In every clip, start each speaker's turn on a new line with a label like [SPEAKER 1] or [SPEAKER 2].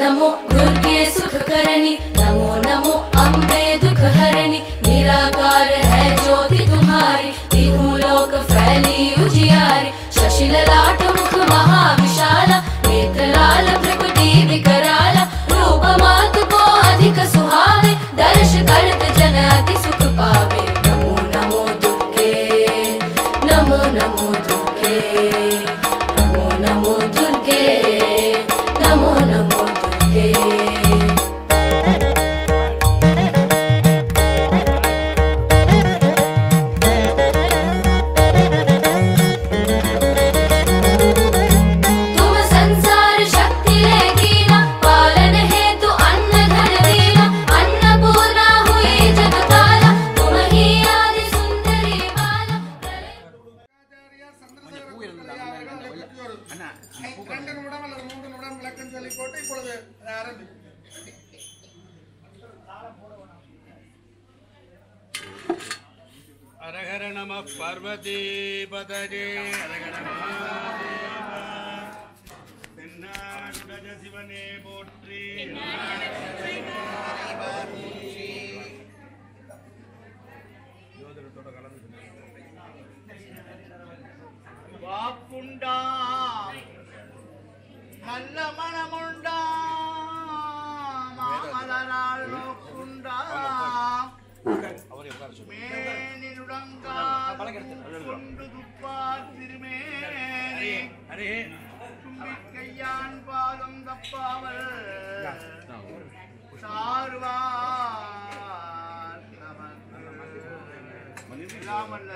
[SPEAKER 1] नमो दुर्गे सुख करनी नमो नमो अम्बे दुख हरनी निराकार है ज्योति तुम्हारी तीनों लोक फैली उजियारी शशिल लाट मुख महाविशाल नेत्र लाल प्रकृति विकराल रूप मात को अधिक सुहावे दर्श करत जन अति सुख पावे नमो नमो दुर्गे नमो नमो दुर्गे नमो नमो दुर्गे नमो नमो दुर्गे तुम संसार शक्ति लेगी ना पालन हेतु अन्न धन देना अन्नपूर्णा हुई जगताला तुम ही आदि सुंदरी बाला
[SPEAKER 2] இரண்டு நிமிடம் அல்லது மூன்று நிமிடம் விளக்கம் சொல்லி போட்டு இப்பொழுது ஆரம்பிக்கும்
[SPEAKER 3] அரஹர நம பார்வதி பதஜே தென்னாடுடைய சிவனே போற்றி
[SPEAKER 2] வாக்குண்டா நல்ல மனமுண்டா மாமலரால் நோக்குண்டா மேனினுடங்கா கொண்டு துப்பார் திருமேனி
[SPEAKER 3] அரே
[SPEAKER 2] தும்பிக் கையான் பாதம் தப்பாமல் சார்வார் நமக்கு இல்லாமல்ல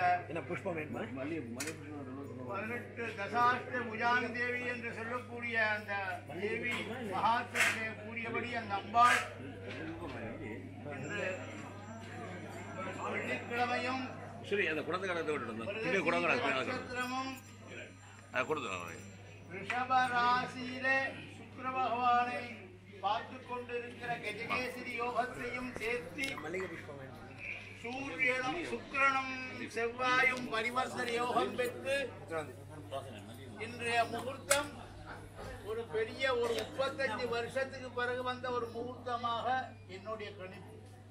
[SPEAKER 2] பதினெட்டு தசாஷ்ட புஜான் தேவி என்று சொல்லக்கூடிய அந்த தேவி மகாத்மத்திலே கூறியபடி அந்த அம்பாள் இன்று வெள்ளிக்கிழமையும்
[SPEAKER 3] சரி அந்த குடத்தை கடத்தை விட்டு
[SPEAKER 2] மிருகசீரிஷ
[SPEAKER 3] குடங்களை
[SPEAKER 2] நட்சத்திரமும்
[SPEAKER 3] கொடுத்து
[SPEAKER 2] ரிஷப ராசியிலே சுக்கிர பகவானை பார்த்து கொண்டிருக்கிற கஜகேசரி யோகத்தையும் சேர்த்து சூரியனும் சுக்கிரனும் செவ்வாயும் பரிவர்த்தன யோகம் பெற்று இன்றைய முகூர்த்தம் ஒரு பெரிய ஒரு முப்பத்தஞ்சு வருஷத்துக்கு பிறகு வந்த ஒரு முகூர்த்தமாக என்னுடைய கணிப்பு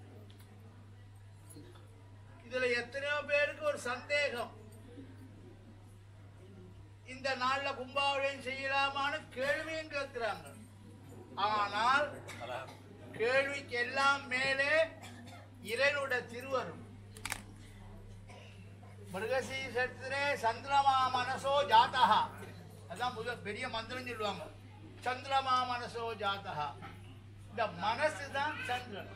[SPEAKER 2] இதுல எத்தனையோ பேருக்கு ஒரு சந்தேகம் இந்த நாள்ல கும்பாபிஷேகம் செய்யலாமான்னு கேள்வியும் கேட்கிறாங்க ஆனால் கேள்விக்கு எல்லாம் மேலே இறைவனுடைய திருவரும் மிருகசீசத்திலே சந்திரமா மனசோ ஜாதகா அதான் முதல் பெரிய மந்திரம் சொல்லுவாங்க சந்திரமா மனசோ ஜாதகா இந்த மனசு தான் சந்திரன்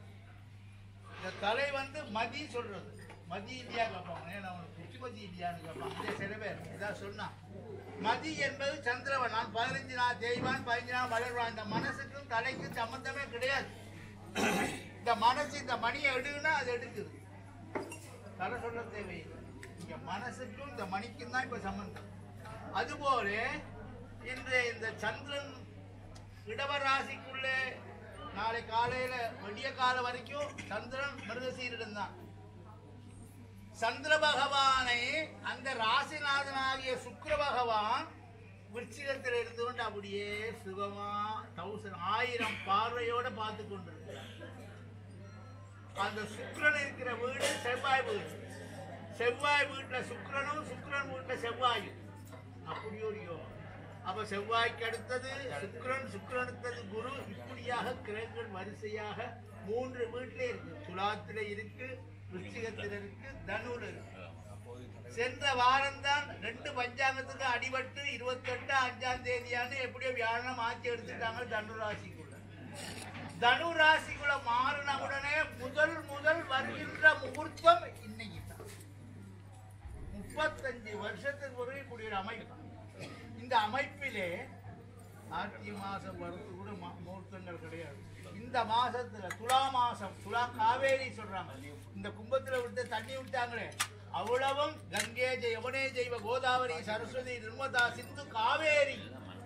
[SPEAKER 2] இந்த தலை வந்து மதி சொல்றது மதி இல்லையா கேட்பாங்க ஏன்னா அவனுக்கு புத்திமதி இல்லையான்னு கேட்பாங்க இதே சில பேர் இதான் சொன்னான் மதி என்பது சந்திரவன் நான் பதினஞ்சு நாள் தேய்வான் பதினஞ்சு நாள் வளர்வான் இந்த மனசுக்கும் தலைக்கும் சம்பந்தமே கிடையாது இந்த மனசு இந்த மணியை எடுக்குன்னா அது எடுக்குது தலை சொல்ல தேவையில்லை இங்க மனசுக்கும் இந்த மணிக்கும் தான் இப்ப சம்பந்தம் அதுபோல இன்று இந்த சந்திரன் இடவர் ராசிக்குள்ளே நாளை காலையில விடிய காலம் வரைக்கும் சந்திரன் மிருகசீரிடம் தான் சந்திர பகவானை அந்த ராசிநாதனாகிய சுக்கிர பகவான் விருச்சிகத்தில் இருந்து கொண்டு அப்படியே சுகமா தௌசண்ட் ஆயிரம் பார்வையோட பார்த்து கொண்டிருக்கிறார் அந்த சுக்கிரன் இருக்கிற வீடு செவ்வாய் வீடு செவ்வாய் வீட்டுல சுக்கிரனும் சுக்கிரன் வீட்டுல செவ்வாயும் அப்படி ஒரு யோகம் அப்ப செவ்வாய்க்கு அடுத்தது சுக்கிரன் சுக்கிரன் அடுத்தது குரு இப்படியாக கிரகங்கள் வரிசையாக மூன்று வீட்டிலே இருக்கு துலாத்துல இருக்கு விருச்சிகத்தில் இருக்கு தனுல இருக்கு சென்ற வாரம்தான் ரெண்டு பஞ்சாங்கத்துக்கு அடிபட்டு இருபத்தெட்டு அஞ்சாம் தேதியான்னு எப்படியோ வியாழனை மாற்றி எடுத்துட்டாங்க தனு ராசிக்குள்ள தனு ராசிக்குள்ள மாறின உடனே முதல் முதல் வருகின்ற முகூர்த்தம் இன்னைக்கு தான் முப்பத்தஞ்சு வருஷத்துக்கு ஒரு இப்படி ஒரு அமைப்பு இந்த அமைப்பிலே ஆர்த்தி மாசம் வரது கூட மா- முகூர்த்தங்கள் கிடையாது இந்த மாசத்துல துலா மாசம் துலா காவேரி சொல்றாங்க இந்த கும்பத்துல விட்டு தண்ணி விட்டாங்களே அவ்வளவும் கங்கை ஜெய யமுனே ஜெய்வ கோதாவரி சரஸ்வதி நிர்மதா சிந்து காவேரி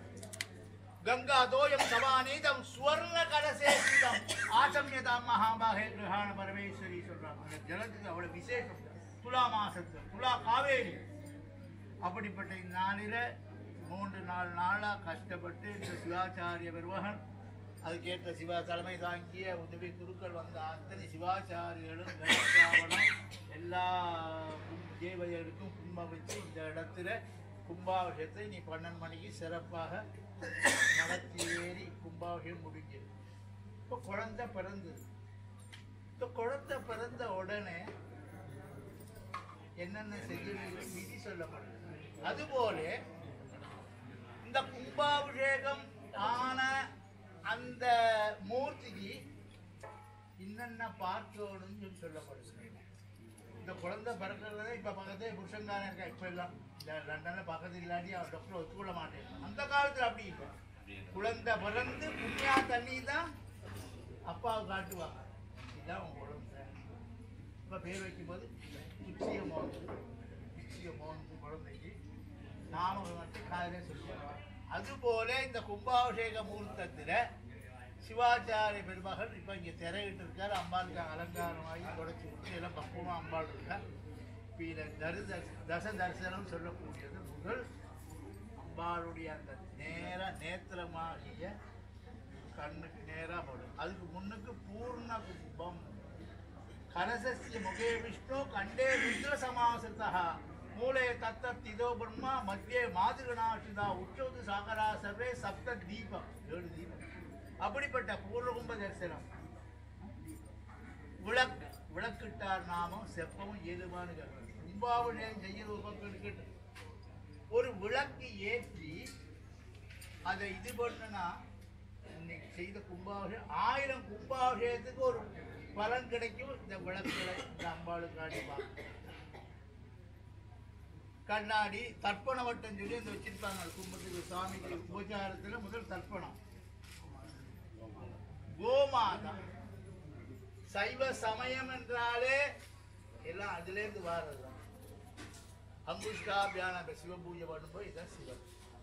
[SPEAKER 2] கங்கா தோயம் சமானீதம் சுவர்ண கலசேஷிதம் ஆசம்யதாம் மகாபாகே கிரகாண பரமேஸ்வரி சொல்றாங்க அந்த ஜலத்துக்கு அவ்வளவு விசேஷம் துலா மாசத்துல துலா காவேரி அப்படிப்பட்ட இந்நாளில மூன்று நாலு நாளா கஷ்டப்பட்டு இந்த சிவாச்சாரிய பெருமகன் அதுக்கேற்ற சிவா தலைமை தாங்கிய உதவி குருக்கள் வந்த அத்தனை சிவாச்சாரியர்களும் கணக்காவலம் எல்லா கும்- தேவதைகளுக்கும் கும்பம் வச்சு இந்த இடத்துல கும்பாபிஷேகத்தை நீ பன்னெண்டு மணிக்கு சிறப்பாக நடத்தி ஏறி கும்பாபிஷேகம் முடிஞ்சது இப்போ குழந்தை பிறந்தது இப்போ குழந்தை பிறந்த உடனே என்னென்ன செய்ய வேண்டும் விதி சொல்லப்படுது அதுபோல இந்த கும்பாபிஷேகம் ஆன அந்த மூர்த்திக்கு என்னென்ன பார்க்கணும்னு சொல்லி சொல்லப்படுது இந்த குழந்தை பிறக்கிறத இப்ப பக்கத்தே புருஷங்காரன் இருக்கா இப்ப எல்லாம் இந்த லண்டன்ல பக்கத்து இல்லாட்டி அவர் டாக்டர் ஒத்துக்கொள்ள மாட்டேன் அந்த காலத்துல அப்படி இல்லை குழந்தை பிறந்து புண்ணியா தண்ணி தான் அப்பாவை காட்டுவாங்க இதுதான் உன் குழந்தை இப்ப பேர் வைக்கும்போது உச்சிய மோந்து உச்சிய மோந்து குழந்தைக்கு நாம மட்டும் காதலே சொல்லுவாங்க அதுபோல இந்த கும்பாபிஷேக முகூர்த்தத்துல சிவாச்சாரிய பெருமகள் இப்ப இங்க திரையிட்டு இருக்காரு அம்பாளுக்கு அலங்காரமாகி தொடச்சி விட்டு எல்லாம் பக்குவமா அம்பாள் இருக்கா இப்ப இத தரு தச தரிசனம் சொல்லக்கூடியது முதல் அம்பாளுடைய அந்த நேர நேத்திரமாகிய கண்ணுக்கு நேரா படும் அதுக்கு முன்னுக்கு பூர்ண கும்பம் கலசஸ்ய முகே விஷ்ணு கண்டே ருத்ர சமாசிரிதா மூலே தத்த திதோ பிரம்மா மத்தியே மாதிருகணாசிதா உச்சோது சாகரா சர்வே சப்த தீபம் ஏழு தீபம் அப்படிப்பட்ட பூர்வகும்ப தரிசனம் விளக்கு விளக்கிட்டார் நாமம் செப்பமும் ஏதுமானு கேட்கணும் கும்பாபிஷேகம் செய்யறது ஒரு பக்கம் இருக்கட்டும் ஒரு விளக்கு ஏற்றி அதை இது பண்ணுனா இன்னைக்கு செய்த கும்பாபிஷேகம் ஆயிரம் கும்பாபிஷேகத்துக்கு ஒரு பலன் கிடைக்கும் இந்த விளக்குகளை இந்த அம்பாளுக்கு அடிப்பாங்க கண்ணாடி தர்ப்பண வட்டம் சொல்லி இந்த வச்சிருப்பாங்க கும்பத்துக்கு சாமிக்கு உபச்சாரத்துல முதல் தர்ப்பணம் கோமாதா சைவ சமயம் என்றாலே எல்லாம் அதுல இருந்து வாரதுதான் அங்குஷ்டாபியான சிவ பூஜை பண்ணும்போது இதான் சிவன்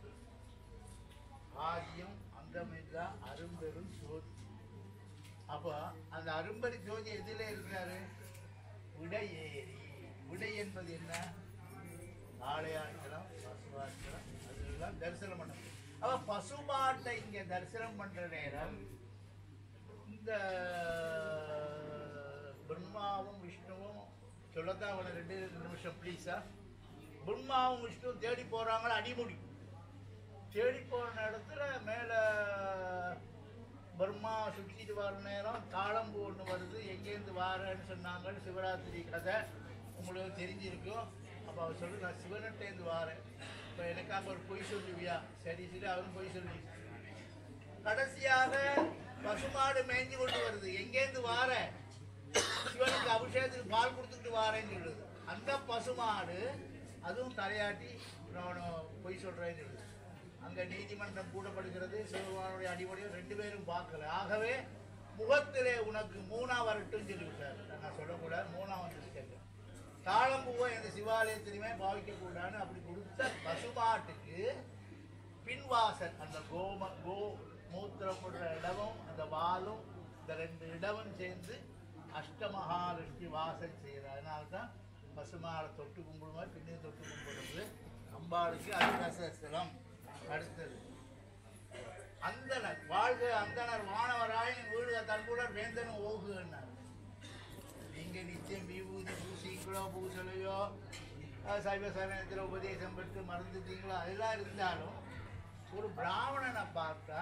[SPEAKER 2] ஆதியம் அங்கமில்லா அரும்பெரும் ஜோதி அப்போ அந்த அரும்பெரு ஜோதி எதில் இருக்கிறாரு விடையேறி விடை என்பது என்ன ஆலயாச்சலம் பசுவாச்சலம் அதெல்லாம் தரிசனம் பண்ண அப்ப பசுமாட்டை இங்க தரிசனம் பண்ற நேரம் இந்த பிரம்மாவும் விஷ்ணுவும் சொல்லத்தான் அவனை ரெண்டு ரெண்டு நிமிஷம் ப்ளீஸா பிரம்மாவும் விஷ்ணுவும் தேடி போறாங்களா அடிமுடி தேடி போன இடத்துல மேல பர்மா சுற்றிட்டு வர நேரம் தாளம்பூ ஒன்று வருது எங்கேருந்து வாரேன்னு சொன்னாங்க சிவராத்திரி கதை உங்களுக்கு தெரிஞ்சிருக்கும் அப்போ அவர் சொல்லு நான் சிவனட்டேருந்து வாரேன் இப்போ எனக்காக ஒரு பொய் சொல்லுவியா சரி சரி அவரும் பொய் சொல்லி கடைசியாக பசுமாடு மேய்ஞ்சு கொண்டு வருது எங்கேருந்து வார சிவனுக்கு அபிஷேகத்துக்கு பால் கொடுத்துட்டு வாரேன்னு சொல்லுது அந்த பசுமாடு அதுவும் தலையாட்டி நான் பொய் சொல்றேன்னு சொல்லுது அங்க நீதிமன்றம் கூடப்படுகிறது சிவபெருமானுடைய அடிப்படையில் ரெண்டு பேரும் பார்க்கல ஆகவே முகத்திலே உனக்கு மூணா வரட்டும் சொல்லிவிட்டார் நான் சொல்லக்கூடாது மூணா வந்து தாளம்பூவை இந்த சிவாலயத்திலுமே பாவிக்க கூடாதுன்னு அப்படி கொடுத்த பசுமாட்டுக்கு பின்வாசல் அந்த கோம கோ மூத்திரம் போடுற இடமும் அந்த வாலும் இந்த ரெண்டு இடமும் சேர்ந்து அஷ்டமகாலட்சுமி வாசல் செய்யறது அதனால தான் பசுமாலை தொட்டு கும்பிடுமா பின்னே தொட்டு கும்பிடுறது அம்பாளுக்கு அருணசலம் அடுத்தது அந்தனர் வாழ்க அந்தனர் வானவராயன் வீடு தன்புடர் வேந்தனும் ஓகுன்னார் நீங்க நிச்சயம் விபூதி பூசிங்களோ பூசலையோ அஹ் சைவ சமயத்தில் உபதேசம் பெற்று மறந்துட்டீங்களோ அதெல்லாம் இருந்தாலும் ஒரு பிராமணனை பார்த்தா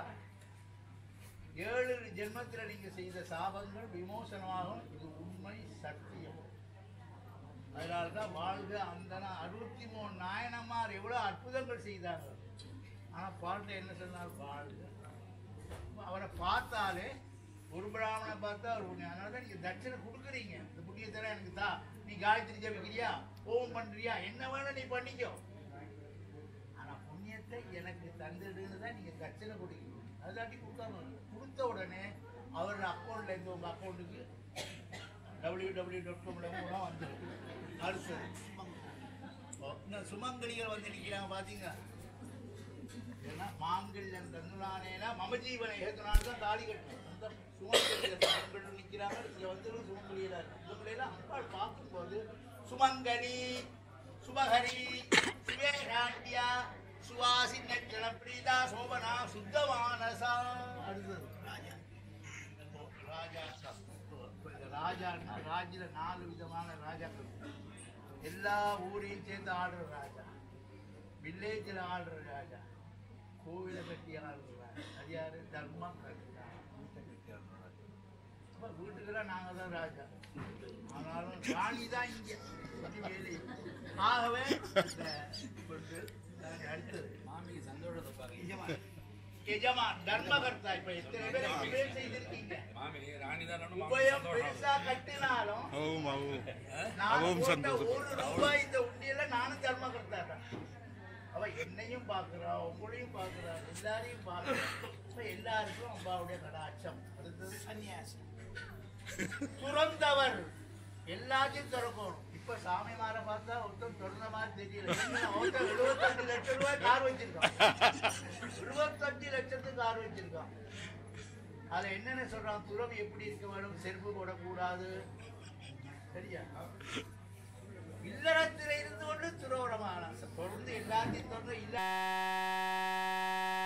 [SPEAKER 2] ஏழு ஜென்மத்தில் நீங்க செய்த சாபங்கள் விமோசனமாகும் இது உண்மை சத்தியம் அதனால தான் வாழ்க அந்தனா அறுபத்தி மூணு நாயனமார் எவ்வளோ அற்புதங்கள் செய்தாங்க ஆனால் பாட்டை என்ன சொன்னார் வாழ்க அவரை பார்த்தாலே ஒரு பிராமணனை பார்த்தா அவர் புண்ணியம் அதனால தான் நீங்கள் தட்சணை கொடுக்குறீங்க இந்த புண்ணியத்தெல்லாம் எனக்கு தா நீ காயத்ரி ஜபிக்கிறியா ஓம் பண்றியா என்ன வேணும் நீ பண்ணிக்கோ ஆனா புண்ணியத்தை எனக்கு தந்துடுன்னு தான் நீங்க தட்சணை கொடுக்கணும் அதாட்டி கொடுக்காம இருக்கு. கொடுத்த உடனே அவர் அக்கௌண்ட்ல இருந்து உங்க அக்கௌண்ட்டுக்கு டபிள்யூ டபிள்யூ டாட் காம்ல மூலம் வந்துருக்கு அடுத்தது ஓ, இன்னும் சுமங்கலிகள் வந்து நிற்கிறாங்க பார்த்தீங்க ஏன்னா மாங்கல்யம் தந்துலானேனா மம ஜீவனை ஏற்றுனான்னு தான் தாலி கட்டணும் அந்த சுமங்கலிகள் பெண்கள் நிற்கிறாங்க இங்கே வந்து சுமங்கலியில் இவங்களெல்லாம் அம்பாள் பார்க்கும்போது சுமங்கலி சுபஹரி சுவேராண்டியா சுவாசி நெற்றன பிரீதா சோபனா சுத்தமானசா அடுத்தது ராஜா ராஜான்னா ராஜ்யில நாலு விதமான ராஜாக்கள் எல்லா ஊரையும் சேர்ந்து ஆடுற ராஜா வில்லேஜில் ஆடுற ராஜா கோவிலை கட்டி ஆடுற ராஜா அது யாரு தர்மம் கட்டா வீட்டை கட்டி ஆடுற ராஜா அப்ப வீட்டுக்கெல்லாம் நாங்க தான் ராஜா ஆனாலும் ராணி தான் இங்க இது வேலை ஆகவே இந்த கொண்டு நான் அடுத்தது
[SPEAKER 4] மாமிக்கு சந்தோஷத்தை பாருங்க
[SPEAKER 2] எஜமான் எஜமான் தர்மகர்த்தா இப்ப எத்தனை பேர் உபயம் செய்திருக்கீங்க
[SPEAKER 4] மாமி ராணி தான்
[SPEAKER 2] உபயம் பெருசா கட்டினாலும்
[SPEAKER 5] அவும் அவும்
[SPEAKER 2] நான்
[SPEAKER 5] அவவும்
[SPEAKER 2] போட்ட
[SPEAKER 5] சந்தோஷம்.
[SPEAKER 2] ஒரு ரூபாய் இந்த உண்டியல நானும் தர்மகர்த்தா தான் அவ என்னையும் பாக்குறா உங்களையும் பாக்குறா எல்லாரையும் பாக்குறா அப்ப எல்லாருக்கும் அம்பாவுடைய கடாட்சம் அடுத்தது சன்னியாசி துறந்தவர் எல்லாத்தையும் திறக்கணும் இப்ப சாமி மாற பார்த்தா ஒருத்தன் திறந்த மாதிரி தெரியல என்ன, ஒருத்தன் எழுபத்தஞ்சு லட்சம் ரூபாய் கார் வச்சிருக்கான் இருபத்தஞ்சு லட்சத்துக்கு கார் வச்சிருக்கான் அதுல என்னென்ன சொல்றான் துறவு எப்படி இருக்க வேணும் செருப்பு போடக்கூடாது சரியா இல்லறத்தில இருந்து கொண்டு துறவரமான தொடர்ந்து எல்லாத்தையும் தொடர்ந்து இல்ல